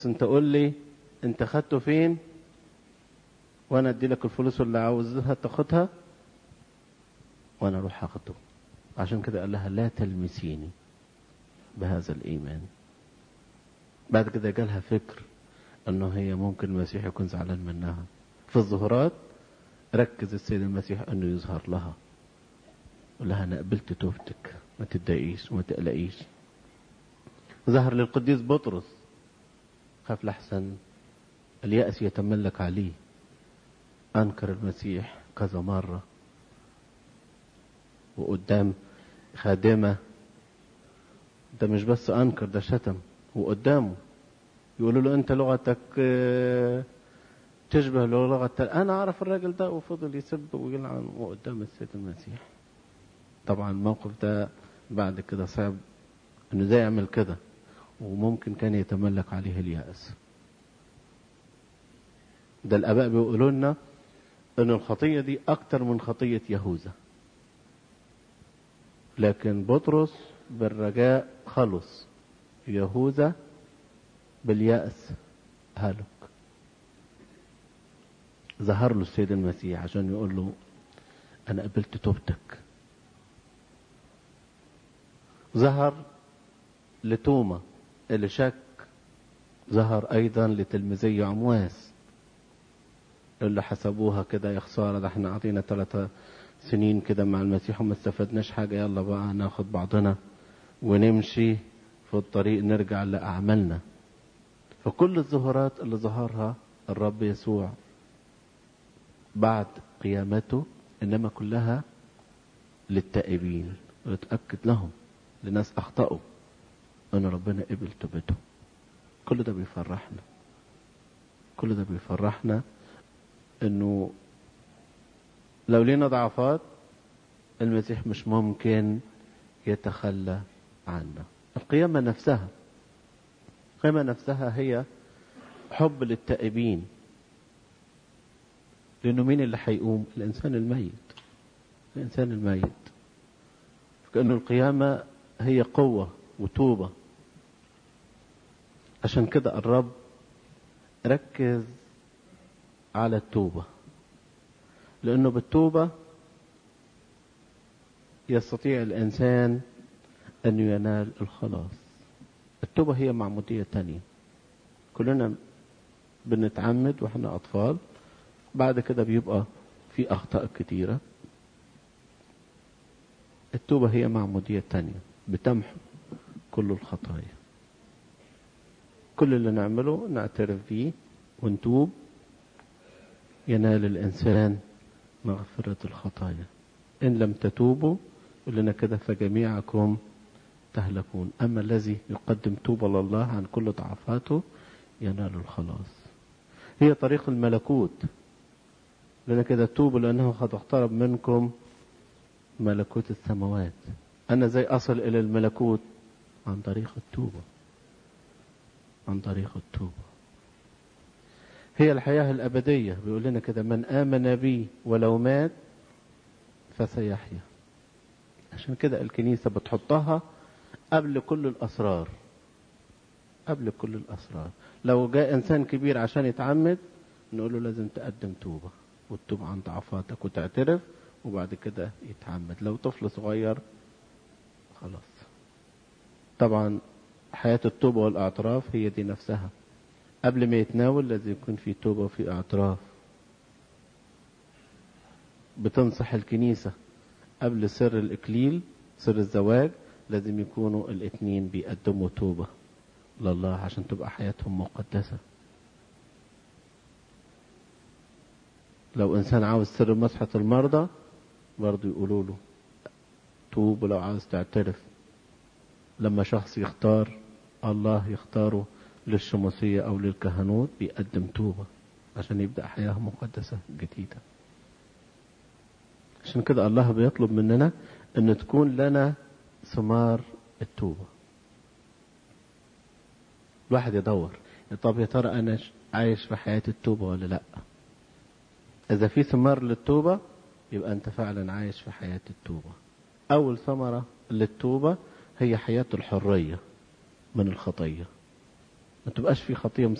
انت قول لي انت خدته فين وانا ادي لك الفلوس اللي عاوزها تاخدها وانا اروح اخده عشان كده قال لها لا تلمسيني بهذا الايمان بعد كده جالها فكر انه هي ممكن المسيح يكون زعلان منها في الظهورات ركز السيد المسيح انه يظهر لها قال لها انا قبلت توبتك ما تتضايقيش وما تقلقيش ظهر للقديس بطرس خاف لحسن اليأس يتملك عليه أنكر المسيح كذا مرة وقدام خادمة ده مش بس أنكر ده شتم وقدامه يقولوا له أنت لغتك تشبه لغة أنا أعرف الراجل ده وفضل يسب ويلعن وقدام السيد المسيح طبعا الموقف ده بعد كده صعب انه ازاي يعمل كده وممكن كان يتملك عليه اليأس ده الآباء بيقولوا لنا أن الخطية دي أكتر من خطية يهوذا لكن بطرس بالرجاء خلص يهوذا باليأس هلك ظهر له السيد المسيح عشان يقول له أنا قبلت توبتك ظهر لتوما اللي شك ظهر أيضا لتلميذي عمواس اللي حسبوها كده يا خسارة ده احنا قضينا ثلاثة سنين كده مع المسيح وما استفدناش حاجة يلا بقى ناخد بعضنا ونمشي في الطريق نرجع لأعمالنا فكل الظهورات اللي ظهرها الرب يسوع بعد قيامته إنما كلها للتائبين ويتأكد لهم لناس أخطأوا أن ربنا قبل توبته كل ده بيفرحنا كل ده بيفرحنا انه لو لينا ضعفات المسيح مش ممكن يتخلى عنا القيامة نفسها القيامة نفسها هي حب للتائبين لأنه مين اللي هيقوم الإنسان الميت الإنسان الميت كأنه القيامة هي قوة وتوبة عشان كده الرب ركز على التوبة لأنه بالتوبة يستطيع الإنسان أن ينال الخلاص التوبة هي معمودية تانية كلنا بنتعمد وإحنا أطفال بعد كده بيبقى في أخطاء كتيرة التوبة هي معمودية تانية بتمحو كل الخطايا كل اللي نعمله نعترف بيه ونتوب ينال الإنسان مغفرة الخطايا إن لم تتوبوا لنا كده فجميعكم تهلكون أما الذي يقدم توبة لله عن كل ضعفاته ينال الخلاص هي طريق الملكوت لنا كده توبوا لأنه قد اقترب منكم ملكوت السماوات أنا زي أصل إلى الملكوت عن طريق التوبة عن طريق التوبة هي الحياة الأبدية بيقول لنا كده من آمن بي ولو مات فسيحيا عشان كده الكنيسة بتحطها قبل كل الأسرار قبل كل الأسرار لو جاء إنسان كبير عشان يتعمد نقول له لازم تقدم توبة وتتوب عن ضعفاتك وتعترف وبعد كده يتعمد لو طفل صغير خلاص طبعا حياة التوبة والاعتراف هي دي نفسها قبل ما يتناول لازم يكون في توبة وفي اعتراف بتنصح الكنيسة قبل سر الإكليل سر الزواج لازم يكونوا الاثنين بيقدموا توبة لله عشان تبقى حياتهم مقدسة لو إنسان عاوز سر مسحة المرضى برضه يقولوا له توب ولو عاوز تعترف لما شخص يختار الله يختاره للشموسية أو للكهنوت بيقدم توبة عشان يبدأ حياة مقدسة جديدة عشان كده الله بيطلب مننا أن تكون لنا ثمار التوبة الواحد يدور طب يا ترى أنا عايش في حياة التوبة ولا لأ إذا في ثمار للتوبة يبقى أنت فعلا عايش في حياة التوبة أول ثمرة للتوبة هي حياة الحرية من الخطية ما تبقاش في خطية